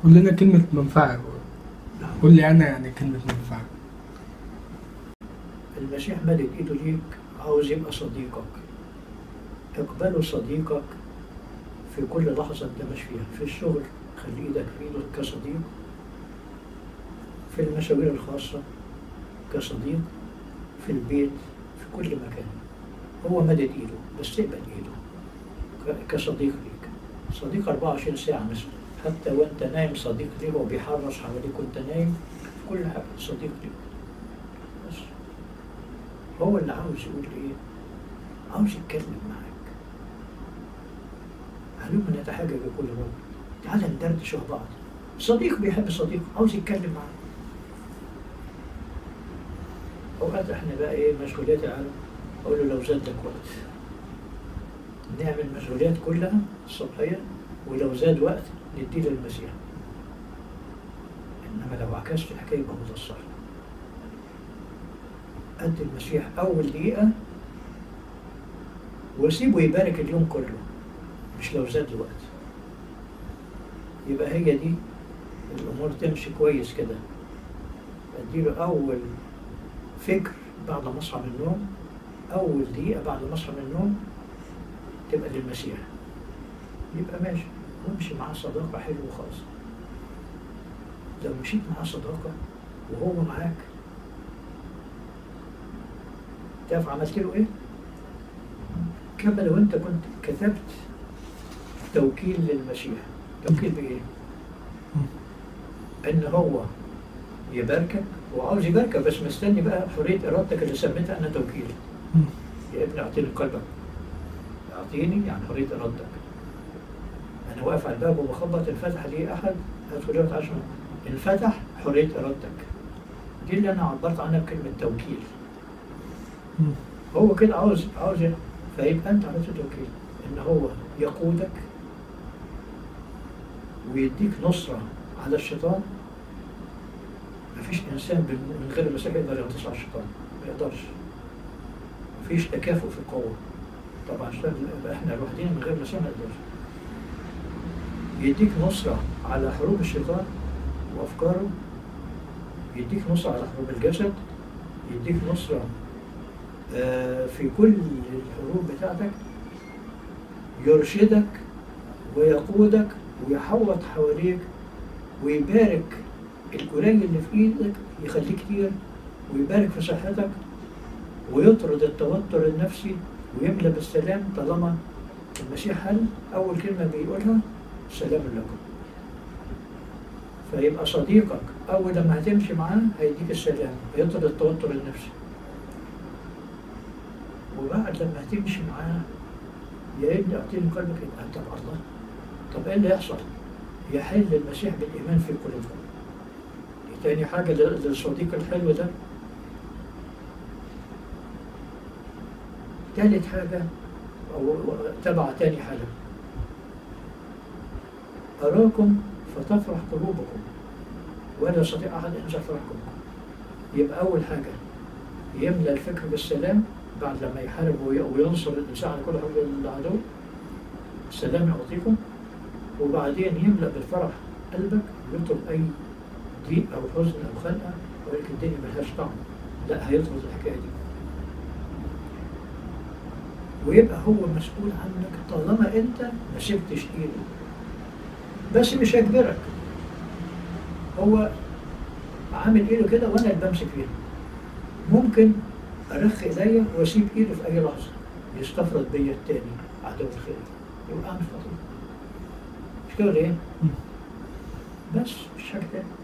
قول لنا كلمة منفعة قول لي أنا يعني كلمة منفعة المسيح ملك ايده ليك عاوز يبقى صديقك اقبله صديقك في كل لحظة انت ماشي فيها في الشغل خلي ايدك في ايده كصديق في المشاوير الخاصة كصديق في البيت في كل مكان هو مدد ايده بس تقبل ايده ك- كصديق ليك صديق 24 ساعة مثلا حتى وانت نايم صديق ليك وبيحرص حواليك وانت نايم في كل حاجة صديق ليك بس هو اللي عاوز يقول ايه عاوز يتكلم معاك هلم نتحاجج بكل رب تعالى ندردش مع بعض صديق بيحب صديقه عاوز يتكلم معاك اوقات احنا بقى ايه مشغوليات العالم اقول له لو زاد لك وقت نعمل المشغوليات كلها الصبحيه ولو زاد وقت نديه للمسيح انما لو عكست الحكايه يبقى هو ده الصح قد المسيح أول دقيقة وسيبه يبارك اليوم كله مش لو زاد الوقت يبقى هي دي الأمور تمشي كويس كده أديله أول فكر بعد ما أصحى من النوم أول دقيقة بعد ما أصحى من النوم تبقى للمسيح يبقى ماشي وامشي معاه صداقة حلوة خالص لو مشيت معاه صداقة وهو معاك تعرف عملت له ايه؟ كما لو انت كنت كتبت توكيل للمسيح توكيل بايه؟ ان هو يباركك وعاوز يباركك بس مستني بقى حريه ارادتك اللي سميتها انا توكيل يا ابني اعطيني قلبك اعطيني يعني حريه ارادتك انا واقف على الباب وبخبط انفتح لي احد ادخل يوم عشان انفتح حريه ارادتك دي اللي انا عبرت عنها بكلمه توكيل هو كده عاوز عاوز فيبقى انت عملت توكيل ان هو يقودك ويديك نصرة على الشيطان مفيش انسان بال- من غير المسيح يقدر ينتصر على الشيطان ما يقدرش مفيش تكافؤ في القوة طبعا عشان احنا لوحدنا من غير المسيح ما نقدرش يديك نصرة على حروب الشيطان وافكاره يديك نصرة على حروب الجسد يديك نصرة آه، في كل الحروب بتاعتك يرشدك ويقودك ويحوط حواليك ويبارك القليل اللي في ايدك يخليه كتير ويبارك في صحتك ويطرد التوتر النفسي ويملى بالسلام طالما المسيح قال اول كلمه بيقولها سلام لكم فيبقى صديقك اول لما هتمشي معاه هيديك السلام هيطرد التوتر النفسي وبعد لما هتمشي معاه يا ابني اعطيني قلبك يبقى انت مع الله طب ايه اللي يحصل؟ يحل المسيح بالايمان في قلوبكم دي تاني حاجه لل- للصديق الحلو ده تالت حاجه او أو تبع تاني حاجه اراكم فتفرح قلوبكم ولا يستطيع احد ان يفرح قلوبكم يبقى اول حاجه يملى الفكر بالسلام بعد لما يحارب وي- وينصر الإنسان على كل حرب العدو السلام يعطيكم وبعدين يملأ بالفرح قلبك ويطرد أي ضيق أو حزن أو خنقة ولكن الدنيا ملهاش طعم لا هيطرد الحكاية دي ويبقى هو مسؤول عنك طالما أنت ما سبتش إيده بس مش هيجبرك هو عامل إيده كده وأنا اللي بمسك فيها ممكن ارخ ايديا واسيب ايده في اي لحظه يستفرد بيا التاني عدو الخير يبقى اعمل خطيئه مش كده ولا ايه؟ بس مش حاجه تاني